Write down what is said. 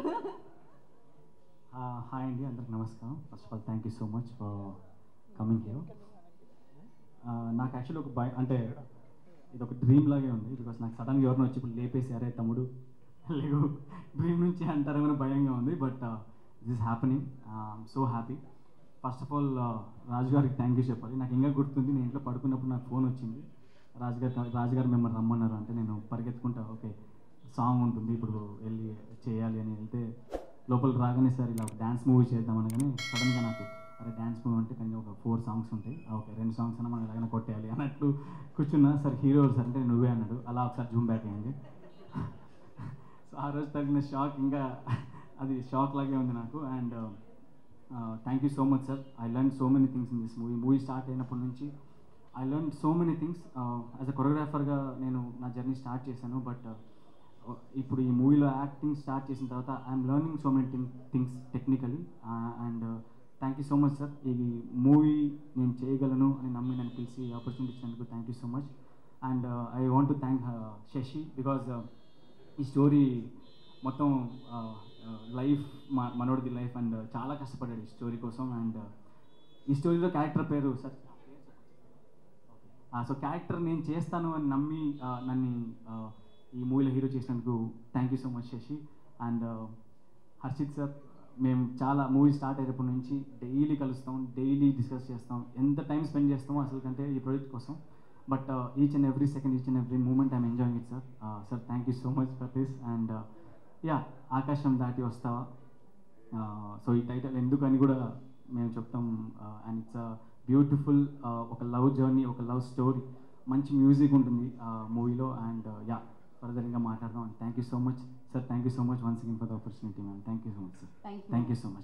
Hi అండి అందరికి నమస్కారం first of all thank you so much for coming here నాకు యాక్చువల్లీ ఒక భయం అంటే ఇది ఒక డ్రీమ్ లాగే ఉంది బికాస్ నాకు సడన్గా ఎవరిని వచ్చి ఇప్పుడు లేపేసి అరే తమ్ముడు లేవు డ్రీమ్ నుంచి అంటారేమో భయంగా ఉంది but this happening so happy first of all Raju గారికి థ్యాంక్ యూ చెప్పాలి నాకు ఇంకా గుర్తుంది నేను ఇంట్లో పడుకున్నప్పుడు నాకు ఫోన్ వచ్చింది రాజుగారు రాజుగారు మిమ్మల్ని రమ్మన్నారు అంటే నేను పరిగెత్తుకుంటా ఓకే సాంగ్ ఉంటుంది ఇప్పుడు వెళ్ళి చేయాలి అని వెళ్తే లోపలికి రాగానే సార్ ఇలా డ్యాన్స్ మూవీ చేద్దాం అనగానే సడన్గా నాకు అరే డ్యాన్స్ మూవీ అంటే కానీ ఒక ఫోర్ సాంగ్స్ ఉంటాయి ఆ, ఓకే రెండు సాంగ్స్ అన్న మనం ఎలాగైనా కొట్టేయాలి అన్నట్లు కూర్చున్నా సార్ హీరో సార్ అంటే నువ్వే అన్నాడు అలా ఒకసారి జూమ్ బ్యాక్ అయింది సో ఆ రోజు తగిన షాక్ ఇంకా అది షాక్ లాగే ఉంది నాకు and thank you so much sir I learn so many things in this movie movie start అయినప్పటి నుంచి I learn so many things as a కొరియోగ్రాఫర్గా నేను నా జర్నీ స్టార్ట్ చేశాను బట్ ఇప్పుడు ఈ మూవీలో యాక్టింగ్ స్టార్ట్ చేసిన తర్వాత I'm learning so many thing things technically and thank you so much sir ఈ మూవీ నేను చేయగలను అని నమ్మి నన్ను పిలిచి ఆపర్చునిటీ ఇచ్చినందుకు thank you so much and I want to thank Sashi because ఈ స్టోరీ మొత్తం లైఫ్ మా మనోడిది లైఫ్ అండ్ చాలా కష్టపడ్డాడు ఈ స్టోరీ కోసం అండ్ ఈ స్టోరీలో క్యారెక్టర్ పేరు సార్ సో క్యారెక్టర్ నేను చేస్తాను అని నమ్మి ఆ, నన్ను ఆ, ఈ మూవీలో హీరో చేసినందుకు thank you so much Sashi and Harshit sir మేము చాలా మూవీ స్టార్ట్ అయినప్పటి నుంచి డైలీ కలుస్తాం డైలీ డిస్కస్ చేస్తాం ఎంత టైం స్పెండ్ చేస్తామో అసలు కంటే ఈ ప్రాజెక్ట్ కోసం but each and every second each and every moment I'm enjoying it sir sir thank you so much for this and yeah ఆకాశం దాటి వస్తావా సో ఈ టైటిల్ ఎందుకని కూడా మేము చెప్తాం అండ్ ఇట్స్ బ్యూటిఫుల్ ఒక లవ్ జర్నీ ఒక లవ్ స్టోరీ మంచి మ్యూజిక్ ఉంటుంది మూవీలో అండ్ యా ఫర్దర్ ఇంకా మాట్లాడదాం thank you so much sir thank you so much once again for the opportunity ma'am thank you so much sir Thank you. Thank you so much